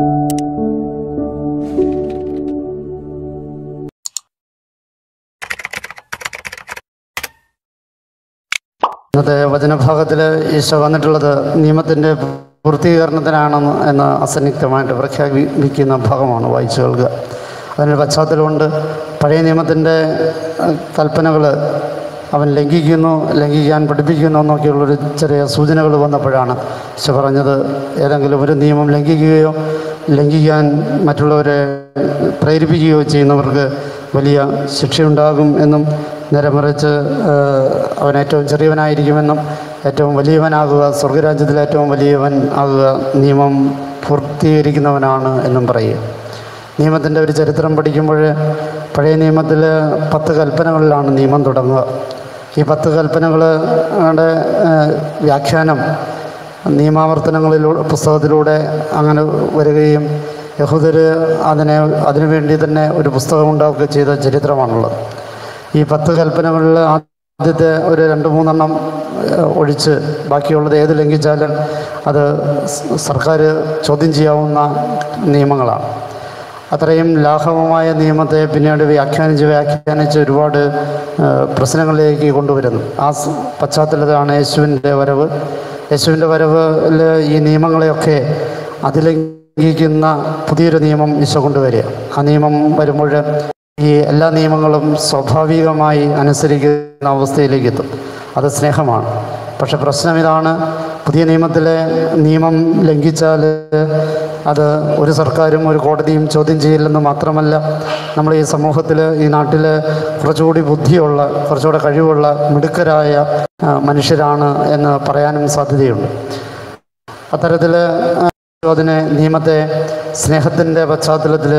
ഇന്നത്തെ വചനഭാഗത്തിൽ ഈശോ വന്നിട്ടുള്ളത് നിയമത്തിൻ്റെ പൂർത്തീകരണത്തിനാണെന്ന് എന്ന് അസന്നിഗ്ധമായിട്ട് പ്രഖ്യാപിക്കുന്ന ഭാഗമാണ് വായിച്ചു കേൾക്കുക അതിനൊരു പശ്ചാത്തലമുണ്ട് പഴയ നിയമത്തിൻ്റെ കൽപ്പനകൾ അവൻ ലംഘിക്കുന്നു ലംഘിക്കാൻ പഠിപ്പിക്കുന്നു എന്നൊക്കെയുള്ളൊരു ചെറിയ സൂചനകൾ വന്നപ്പോഴാണ് ഈശോ പറഞ്ഞത് ഏതെങ്കിലും ഒരു നിയമം ലംഘിക്കുകയോ ലംഘിക്കാൻ മറ്റുള്ളവരെ പ്രേരിപ്പിക്കുകയോ ചെയ്യുന്നവർക്ക് വലിയ ശിക്ഷയുണ്ടാകും എന്നും നേരെ മറിച്ച് ഏഹ്, അവൻ ഏറ്റവും ചെറിയവനായിരിക്കുമെന്നും ഏറ്റവും വലിയവനാകുക സ്വർഗരാജ്യത്തിൽ ഏറ്റവും വലിയവൻ ആകുക നിയമം പൂർത്തീകരിക്കുന്നവനാണ് എന്നും പറയുക നിയമത്തിൻ്റെ ഒരു ചരിത്രം പഠിക്കുമ്പോൾ പഴയ നിയമത്തിൽ പത്ത് കൽപ്പനകളിലാണ് നിയമം തുടങ്ങുക ഈ പത്ത് കൽപ്പനകളുടെ വ്യാഖ്യാനം നിയമാവർത്തനങ്ങളിലൂടെ പുസ്തകത്തിലൂടെ അങ്ങനെ വരികയും യഹൂദർ അതിനെ അതിനുവേണ്ടി തന്നെ ഒരു പുസ്തകം ഉണ്ടാക്കുകയും ചെയ്ത ചരിത്രമാണുള്ളത് ഈ പത്ത് കൽപ്പനകളിൽ ആദ്യത്തെ ഒരു രണ്ട് മൂന്നെണ്ണം ഏഹ്, ഒഴിച്ച് ബാക്കിയുള്ളത് ഏത് ലംഘിച്ചാലും അത് സ് സർക്കാർ ചോദ്യം ചെയ്യാവുന്ന നിയമങ്ങളാണ് അത്രയും ലാഘവമായ നിയമത്തെ പിന്നീട് വ്യാഖ്യാനിച്ച് വ്യാഖ്യാനിച്ച് ഒരുപാട് ഏഹ്, പ്രശ്നങ്ങളിലേക്ക് കൊണ്ടുവരുന്നു ആ സ് പശ്ചാത്തലത്തിലാണ് യേശുവിൻ്റെ വരവ് യേശുവിൻ്റെ വരവിൽ ഈ നിയമങ്ങളെയൊക്കെ അതിലംഘിക്കുന്ന പുതിയൊരു നിയമം ഈശോ കൊണ്ടുവരിക ആ നിയമം വരുമ്പോൾ ഈ എല്ലാ നിയമങ്ങളും സ്വാഭാവികമായി അനുസരിക്കുന്ന അവസ്ഥയിലേക്ക് എത്തും അത് സ്നേഹമാണ് പക്ഷെ പ്രശ്നം ഇതാണ് പുതിയ നിയമത്തിലെ നിയമം ലംഘിച്ചാൽ അത് ഒരു സർക്കാരും ഒരു കോടതിയും ചോദ്യം ചെയ്യില്ലെന്ന് മാത്രമല്ല നമ്മൾ ഈ സമൂഹത്തിൽ ഈ നാട്ടിൽ കുറച്ചുകൂടി ബുദ്ധിയുള്ള കുറച്ചുകൂടെ കഴിവുള്ള മിടുക്കരായ ആ, മനുഷ്യരാണ് എന്ന് പറയാനും സാധ്യതയുണ്ട് അത്തരത്തിൽ അതിനെ നിയമത്തെ സ്നേഹത്തിൻ്റെ പശ്ചാത്തലത്തിൽ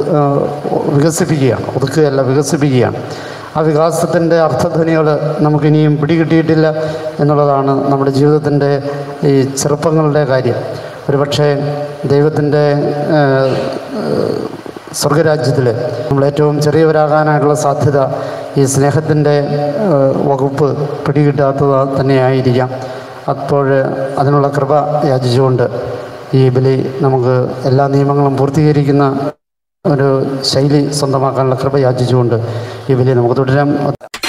വികസിപ്പിക്കുകയാണ് ഒതുക്കുകയല്ല വികസിപ്പിക്കുകയാണ് ആ വികാസത്തിൻ്റെ അർത്ഥധ്വനികൾ നമുക്കിനിയും പിടികിട്ടിയിട്ടില്ല എന്നുള്ളതാണ് നമ്മുടെ ജീവിതത്തിൻ്റെ ഈ ചെറുപ്പങ്ങളുടെ കാര്യം ഒരുപക്ഷെ ദൈവത്തിൻ്റെ സ്വർഗരാജ്യത്തിൽ നമ്മൾ ഏറ്റവും ചെറിയവരാകാനായിട്ടുള്ള സാധ്യത ഈ സ്നേഹത്തിൻ്റെ ഏഹ്, വകുപ്പ് പിടികിട്ടാത്തത് തന്നെയായിരിക്കാം അപ്പോൾ അതിനുള്ള കൃപ യാചിച്ചുകൊണ്ട് ഈ ബലി നമുക്ക് എല്ലാ നിയമങ്ങളും പൂർത്തീകരിക്കുന്ന ഒരു ശൈലി സ്വന്തമാക്കാനുള്ള കൃപ യാചിച്ചുകൊണ്ട് ഈ ബലി നമുക്ക് തുടരാം